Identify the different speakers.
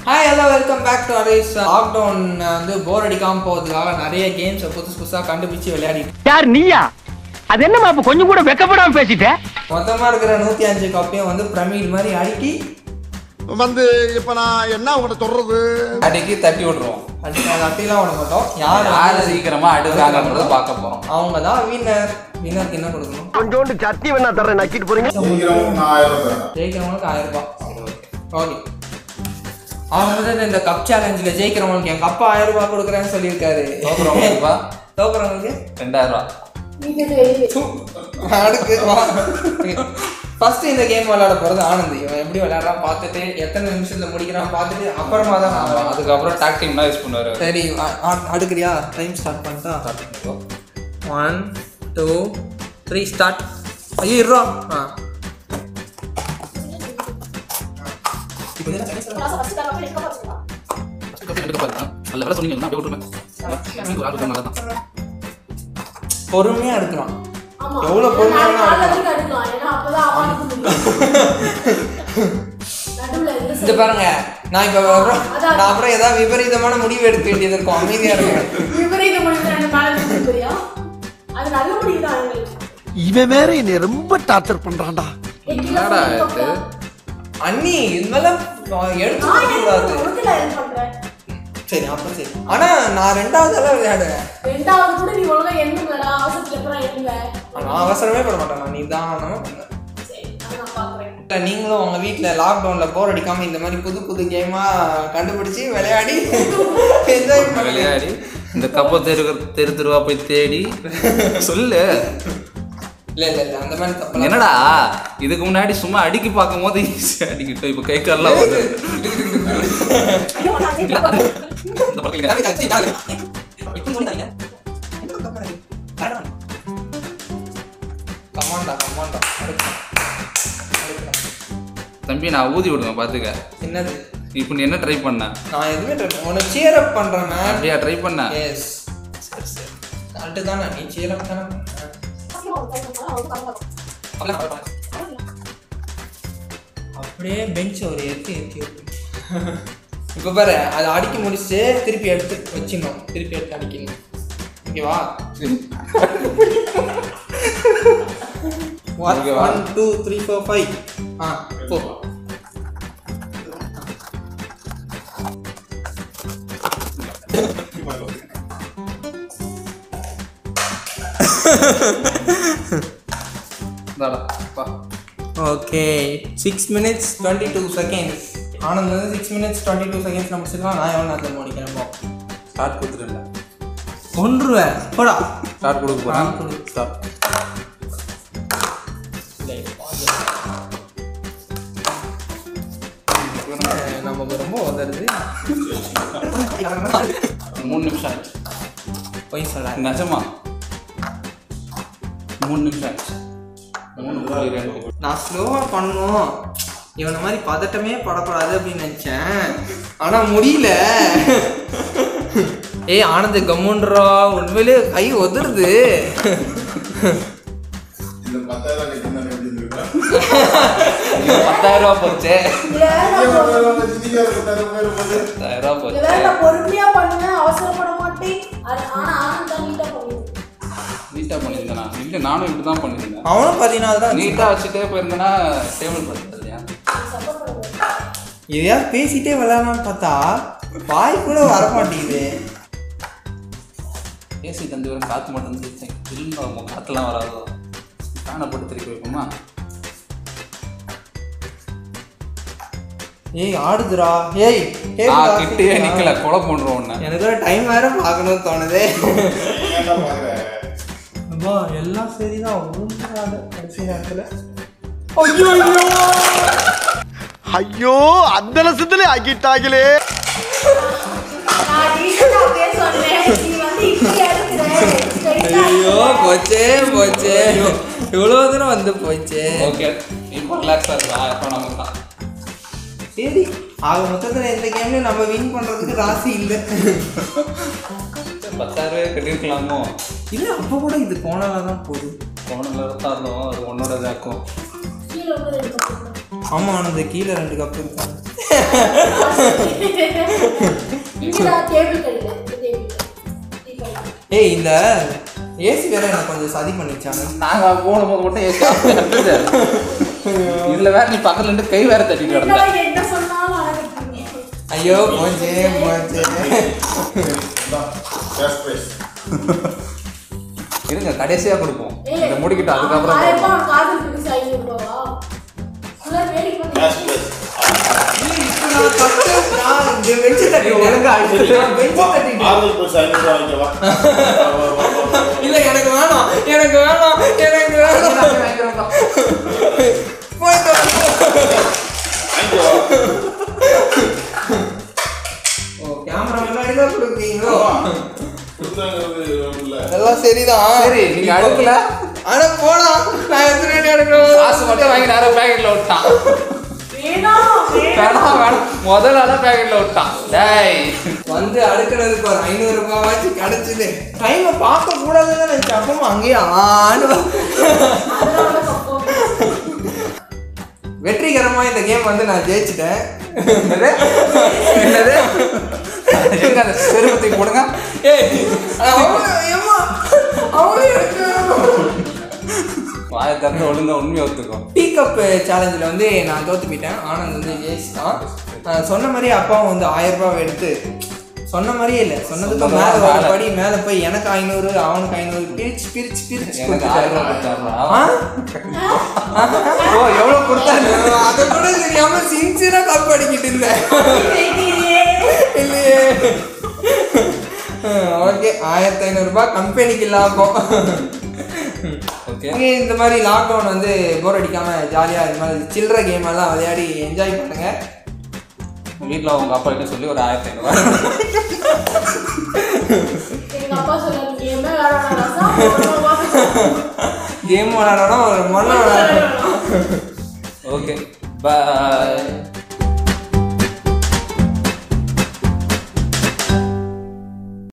Speaker 1: Hi hello welcome back to arise lockdown வந்து bore அடிக்காம போகிறதுக்காக நிறைய கேம்ஸை புதுசு புதுசாக கண்டுபிடிச்சு விளையாடிட்டு
Speaker 2: யார் நீயா அது என்னமா அப்ப கொஞ்சம் கூட வெக்கப்படாம பேசிட்ட
Speaker 1: மொத்தமாக இருக்கிற நூற்றி அஞ்சு கப்பையும் வந்து பிரமிட் மாதிரி அடுக்கி
Speaker 3: வந்து இப்ப நான் என்ன உங்கள்ட்ட சொல்றது
Speaker 4: அடிக்கி தட்டி விட்டுருவோம்
Speaker 1: அடி அப்படிலாம் விட மாட்டோம் யார்
Speaker 4: யாரு சீக்கிரமா அடுக்கிறாங்கன்றத பார்க்க போறோம்
Speaker 1: அவங்க தான் வின்னர் வின்னருக்கு என்ன கொடுக்கணும்
Speaker 2: கொஞ்சோண்டு சட்னி வேணா தரேன் நக்கிட்டு போறீங்க
Speaker 1: ஜெயிக்கிறவங்களுக்கு ஆயிரம் ரூபாய் ஓகே அவங்க வந்து இந்த கப் சேலஞ்சில் ஜெயிக்கிறவங்களுக்கு என் கப்பா ஆயிரம் ரூபாய் கொடுக்குறேன்னு சொல்லியிருக்காரு
Speaker 4: தோக்குறவங்களுக்கு ரூபா
Speaker 1: தோக்குறவங்களுக்கு
Speaker 4: ரெண்டாயிரம் ரூபா
Speaker 1: அடுக்கு ஃபர்ஸ்ட் இந்த கேம் விளையாட போறது ஆனந்த் இவன் எப்படி விளையாடுறான் பார்த்துட்டு எத்தனை நிமிஷத்துல முடிக்கிறான் பார்த்துட்டு அப்புறமா தான் நான் விளையாடுவேன்.
Speaker 4: அதுக்கப்புறம் டாக் டீம் தான் யூஸ் பண்ணுவாரு
Speaker 1: சரி அ- அ- அடுக்குறியா டைம் ஸ்டார்ட் பண்ணிட்டா ஒன் டூ த்ரீ ஸ்டார்ட் ஐயோ இருறா ஆ
Speaker 4: நல்ல வேலை சொன்னீங்கன்னா அப்படியே விட்டுருங்க
Speaker 1: பொறுமையா எடுக்கலாம் எவ்வளவு பொறுமையா இந்த பாருங்க நான் இப்ப அப்புறம் நான் அப்புறம் ஏதாவது விபரீதமான முடிவு எடுக்க வேண்டியது இருக்கும் அமைதியா இருக்கேன்
Speaker 5: அது நல்ல முடியுதான் எங்களுக்கு
Speaker 3: இவன் வேற என்னை ரொம்ப டார்ச்சர் பண்றான்டா
Speaker 4: என்னடா இது
Speaker 1: அண்ணி இதெல்லாம் எடுத்து
Speaker 5: நான்
Speaker 1: கொடுக்க கூடாது
Speaker 5: எனக்கு உனக்கு நான் help பண்றேன்.
Speaker 1: சரி அப்புறம் சரி ஆனா நான் ரெண்டாவது தடவை விளையாடுவேன்
Speaker 5: ரெண்டாவது கூட நீ ஒழுங்கா எண்ணுங்கடா அவசரத்துல அப்புறம் எண்ணுங்க
Speaker 1: நான் அவசரமே பட மாட்டேன் நான் நிதானமா பண்ணேன்
Speaker 5: சரி அதை நான் பாக்குறேன்
Speaker 1: இல்ல, நீங்களும் உங்க வீட்ல லாக்டவுன்ல போர் அடிக்காம இந்த மாதிரி புது புது கேமா கண்டுபிடிச்சு விளையாடி என்ஜாய் பண்ணி
Speaker 4: விளையாடி இந்த கப்பை தெரு தெரு தெருவா போய் தேடி சொல்லு
Speaker 1: இல்ல இல்ல இல்ல அந்த மாதிரி தப்பு
Speaker 4: என்னடா இதுக்கு முன்னாடி சும்மா அடிக்கி பார்க்கும் போது ஈஸியா அடிக்கிட்டோம் இப்போ கை கால்லாம் வருது இந்த பக்கம் இல்லைங்க.
Speaker 1: கமாண்டா கமாண்டா
Speaker 4: தம்பி நான் ஊதி விடுவேன் பாத்துக்க
Speaker 1: என்னது
Speaker 4: இப்போ நீ என்ன ட்ரை பண்ண
Speaker 1: நான் எதுவுமே try பண்ண- உன்னை cheer up பண்றேன் மேம்
Speaker 4: அப்படியா ட்ரை பண்ண
Speaker 1: எஸ் சரி சரி கரெக்டு தானே நீ cheer up தானே பண்ண? அப்படியே பெஞ்ச் ஒரு எத்தி எத்தி இப்போ பாரு அதை அடிக்க முடிச்சுட்டு திருப்பி எடுத்து வச்சிடணும் திருப்பி எடுத்து அடிக்கணும் ஓகேவா
Speaker 4: ஓகேவா?
Speaker 1: One two three four five ஆ போ
Speaker 4: இந்தாடா, வா.
Speaker 1: Okay six minutes twenty two seconds Anand வந்து சிக்ஸ் மினிட்ஸ் டுவெண்ட்டி டூ செகண்ட்ஸில் முடிச்சிருக்கலாம் நான் எவ்வளோ நேரத்தில் முடிக்கிறேன்
Speaker 4: ஸ்டார்ட் கொடுத்துட்டேன்
Speaker 1: கொன்றுவேன் போடா
Speaker 4: ஸ்டார்ட் கொடுக்க
Speaker 1: ஆ,
Speaker 4: போறேன்
Speaker 1: கொடு.
Speaker 4: ஸ்டாப்
Speaker 1: அஹ் நமக்கு ரொம்ப உதருது
Speaker 4: மூணு நிமிஷம் ஆச்சு
Speaker 1: பொய் சொல்ல
Speaker 4: நிஜமா மூணு நிமிஷம் ஆச்சு மூணு புள்ளி ரெண்டு
Speaker 1: நான் ஸ்லோவாக பண்ணணும் இவனை மாதிரி பதட்டமே படப்படாது அப்படின்னு நினச்சேன் ஆனால் முடியல ஏய் ஆனந்த் கம்முன்றா உண்மையிலே கை உதருது
Speaker 4: பத்தாயிரம் ரூபா போச்சு பத்தாயிரம் ரூபா
Speaker 5: இதுல
Speaker 4: போச்சு
Speaker 5: வேற நான் பொறுமையா பண்ணுவேன் அவசரப்பட மாட்டேன் அது- ஆனா ஆனந்த் தான் நீட்டா பண்ணுவேன்
Speaker 4: நீட்டா பண்ணியிருந்தேனா இல்லை நானும் இப்படி தான் பண்ணியிருந்தேன்
Speaker 1: அவனும் பதினாலு தான்
Speaker 4: நீட்டா வச்சுட்டே போயிருந்தேன்னா டேபிள் படுத்தது இல்லையா
Speaker 5: சப்போர்ட் பண்ணுவேன்
Speaker 1: எதையாவது பேசிட்டே விளையாடலாம்னு பார்த்தா வாய் கூட வர மாட்டேங்குது
Speaker 4: ஏசி தந்து வரும் காற்று மட்டும் வச்சேன் திரும்ப காற்றுலாம் வராதோ ஃபேனை போட்டு திருப்பி வைப்போமா
Speaker 1: ஏய் ஆடுதுடா ஏய்
Speaker 4: நான்
Speaker 1: கேக்குதா?
Speaker 4: கிட்டே நிக்கல கொலை பண்ணுறோம் ஒன்று
Speaker 1: எனக்கு ஒரு டைம் வேற பார்க்கணும்னு தோணுதே அப்பா எல்லாம் சரிதான் ஒன்றும் கடைசி நேரத்தில் ஐயோ ஐயோ
Speaker 3: ஐயோ அந்த லட்சத்துல ஆக்கிட்டாங்களே
Speaker 5: நான் நீட்டா அப்படியே சொன்னேன் நீ வந்து இப்படி எடுக்கிற straight ஆ
Speaker 1: ஐயோ
Speaker 5: எடுக்கிற.
Speaker 1: போச்சே போச்சே இவ்வளோ தூரம் வந்து போச்சே
Speaker 4: ஓகே இப்போ ரிலாக்ஸாக இருக்கலாம் இப்போ நமக்கு தான்
Speaker 1: சரி ஆக மொத்தத்தில் இந்த கேம்ல நம்ம வின் பண்றதுக்கு ராசி இல்லை
Speaker 4: பத்தாயிரம் ரூபாய் கட்டியிருக்கலாமோ
Speaker 1: இல்லை அப்போ கூட இது போனால தான் போகுது
Speaker 4: போனில் இருந்தாலும் அது உன்னோட இதாக்கும்
Speaker 5: கீழே உள்ளது எடுத்து போட்டுருவேன்.
Speaker 1: ஆமாம் அந்த கீழே ரெண்டு கப் இருக்காங்க
Speaker 5: இங்கடா டேபிள் கடியில டேபிள்
Speaker 1: ஏய் இந்த ஏசி வேற எனக்கு கொஞ்சம் சதி பண்ணிச்சாங்க
Speaker 4: நாங்க போன போது மட்டும் ஏசி இதுல வேற நீ பக்கத்துல இருந்து கை வேற தட்டிட்டு கிடந்த
Speaker 5: என்னடா என்ன சொன்னாலும் அழகிட்டீங்க
Speaker 1: ஐயோ போச்சே போச்சே
Speaker 3: கேஷ் பிரைஸ்
Speaker 4: இருங்க கடைசியா கொடுப்போம்
Speaker 5: ஏய்,
Speaker 4: இதை முடிக்கிட்டு
Speaker 5: ஆயிரம்
Speaker 4: அதுக்கப்புறம்
Speaker 5: ரூபாய் காதல் பிடிச்சு ஐநூறு ரூபாவா ஃபுல்லா வேடிக்கை பண்ணி
Speaker 3: கேஷ் பிரைஸ்
Speaker 1: நான் பத்து நான் இந்த பெஞ்சு தட்டிட்டேன் நான் பெஞ்சு தட்டிட்டேன்
Speaker 3: ஆறுதல் பிரைஸ் ஐநூறு ரூபாய் வாங்கிக்கவா வா, வா, வா, வா, வா.
Speaker 1: இல்ல எனக்கு வேணாம் எனக்கு வேணாம் எனக்கு வேணாம் போயிட்டு வா.
Speaker 3: வாங்கிக்கவா
Speaker 1: ஓ கேமரா முன்னாடி தான் கொடுக்குறீங்களோ
Speaker 3: கொடுத்தாங்கிறது இல்ல
Speaker 1: எல்லாம் சரிதான்
Speaker 4: சரி நீங்க அடுக்கல
Speaker 1: ஆனா போலாம் நான் எத்தனை எடுக்கணும்
Speaker 4: காசு மட்டும் வாங்கி நேரம் பேக்கெட்ல விட்டான்
Speaker 5: வேணாம் வேணாம்
Speaker 4: வேணாம் வேணாம் முதல் ஆளா பேக்கெட்ல விட்டான் டேய்
Speaker 1: வந்து அடுக்கிறதுக்கு ஒரு ஐநூறு ரூபாவாச்சும் கிடைச்சது டைமை பார்க்க கூடாதுன்னு நினைச்சேன் அப்பவும் அங்கேயே ஆடு
Speaker 5: அதனால கப்போம்
Speaker 1: வெற்றிகரமா இந்த கேம் வந்து நான் ஜெயிச்சிட்டேன்
Speaker 4: என்னது என்னது எங்க அந்த செருப்பத்தை போடுங்க
Speaker 1: ஏய் அவனு ஏம்மா அவனு எனக்கு
Speaker 4: வாயை திறந்து ஒழுங்கா உண்மையை ஒத்துக்கோ
Speaker 1: டீ கப் சேலஞ்சில் வந்து நான் தோத்து போயிட்டேன் ஆனந்த் வந்து ஜெயிச்சிட்டான் நான் சொன்ன மாதிரி அப்பாவும் வந்து ஆயிரம் ரூபாய் எடுத்து சொன்ன மாதிரியே இல்லை சொன்னதுக்கு
Speaker 4: சொன்னதா
Speaker 1: மேலே ஒரு
Speaker 4: வேலை.
Speaker 1: படி மேலே போய் எனக்கு ஐநூறு அவனுக்கு ஐநூறு பிரிச்சு பிரிச்சு பிரிச்சு
Speaker 4: எனக்கு ஆயிரம் ரூபாய் கொடுத்தாருடா.
Speaker 1: ஆ?
Speaker 4: ஓ எவ்வளவு கொடுத்தாரு
Speaker 1: அதை கூட தெரியாம சின்சியரா கப் அடிக்கிட்டு இருந்தேன் இல்லையே ஓகே ஆயிரத்தி ஐநூறுரூபா கம்பெனிக்கு லாபம்
Speaker 4: ஓகே
Speaker 1: இங்கே இந்த மாதிரி லாக்டவுன் வந்து போர் அடிக்காம ஜாலியாக இது மாதிரி சில்லற கேம் எல்லாம் விளையாடி என்ஜாய் பண்ணுங்க
Speaker 4: வீட்ல உங்க அப்பா கிட்ட சொல்லி ஒரு ஆயிரத்தி ஐநூறு
Speaker 5: எங்க அப்பா சொல்லாரு என்ன வேணாம் ரசா
Speaker 1: கேம் விளையாடணும் ஒரு மண்ணை விளையாடணும்
Speaker 4: ஓகே பாய்